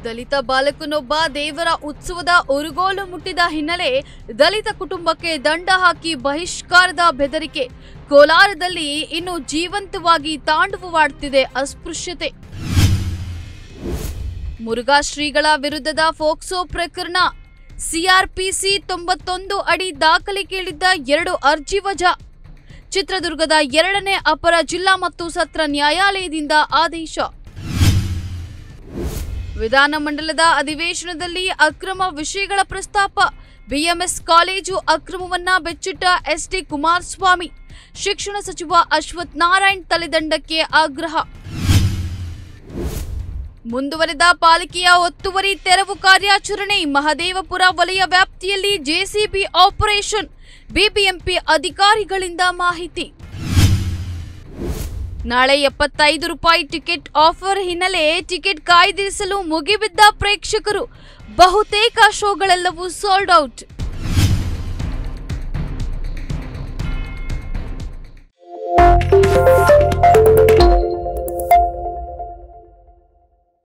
ದಲಿತ ಬಾಲಕನೊಬ್ಬ ದೇವರ ಉತ್ಸವದ ಉರುಗೋಲು ಮುಟ್ಟಿದ ಹಿನ್ನೆಲೆ ದಲಿತ ಕುಟುಂಬಕ್ಕೆ ದಂಡ ಹಾಕಿ ಬಹಿಷ್ಕಾರದ ಬೆದರಿಕೆ ಕೋಲಾರದಲ್ಲಿ ಇನ್ನು ಜೀವಂತವಾಗಿ ತಾಂಡವವಾಡ್ತಿದೆ ಅಸ್ಪೃಶ್ಯತೆ ಮುರುಘಾ ಶ್ರೀಗಳ ವಿರುದ್ಧದ ಫೋಕ್ಸೋ ಪ್ರಕರಣ ಸಿಆರ್ಪಿಸಿ ತೊಂಬತ್ತೊಂದು ಅಡಿ ದಾಖಲೆ ಕೇಳಿದ್ದ ಎರಡು ಅರ್ಜಿ ವಜಾ ಚಿತ್ರದುರ್ಗದ ಎರಡನೇ ಅಪರ ಜಿಲ್ಲಾ ಮತ್ತು ಸತ್ರ ನ್ಯಾಯಾಲಯದಿಂದ ಆದೇಶ ವಿಧಾನಮಂಡಲದ ಅಧಿವೇಶನದಲ್ಲಿ ಅಕ್ರಮ ವಿಷಯಗಳ ಪ್ರಸ್ತಾಪ ಬಿಎಂಎಸ್ ಕಾಲೇಜು ಅಕ್ರಮವನ್ನ ಬೆಚ್ಚಿಟ್ಟ ಎಸ್ಡಿ ಕುಮಾರಸ್ವಾಮಿ ಶಿಕ್ಷಣ ಸಚಿವ ಅಶ್ವಥ್ ನಾರಾಯಣ್ ತಲೆದಂಡಕ್ಕೆ ಆಗ್ರಹ ಮುಂದುವರೆದ ಪಾಲಿಕೆಯ ಒತ್ತುವರಿ ತೆರವು ಕಾರ್ಯಾಚರಣೆ ಮಹದೇವಪುರ ವಲಯ ವ್ಯಾಪ್ತಿಯಲ್ಲಿ ಜೆಸಿಬಿ ಆಪರೇಷನ್ ಬಿಬಿಎಂಪಿ ಅಧಿಕಾರಿಗಳಿಂದ ಮಾಹಿತಿ ನಾಳೆ ಎಪ್ಪತ್ತೈದು ರೂಪಾಯಿ ಟಿಕೆಟ್ ಆಫರ್ ಹಿನ್ನೆಲೆ ಟಿಕೆಟ್ ಕಾಯ್ದಿರಿಸಲು ಮುಗಿಬಿದ್ದ ಪ್ರೇಕ್ಷಕರು ಬಹುತೇಕ ಶೋಗಳೆಲ್ಲವೂ ಸೋಲ್ಡ್ ಔಟ್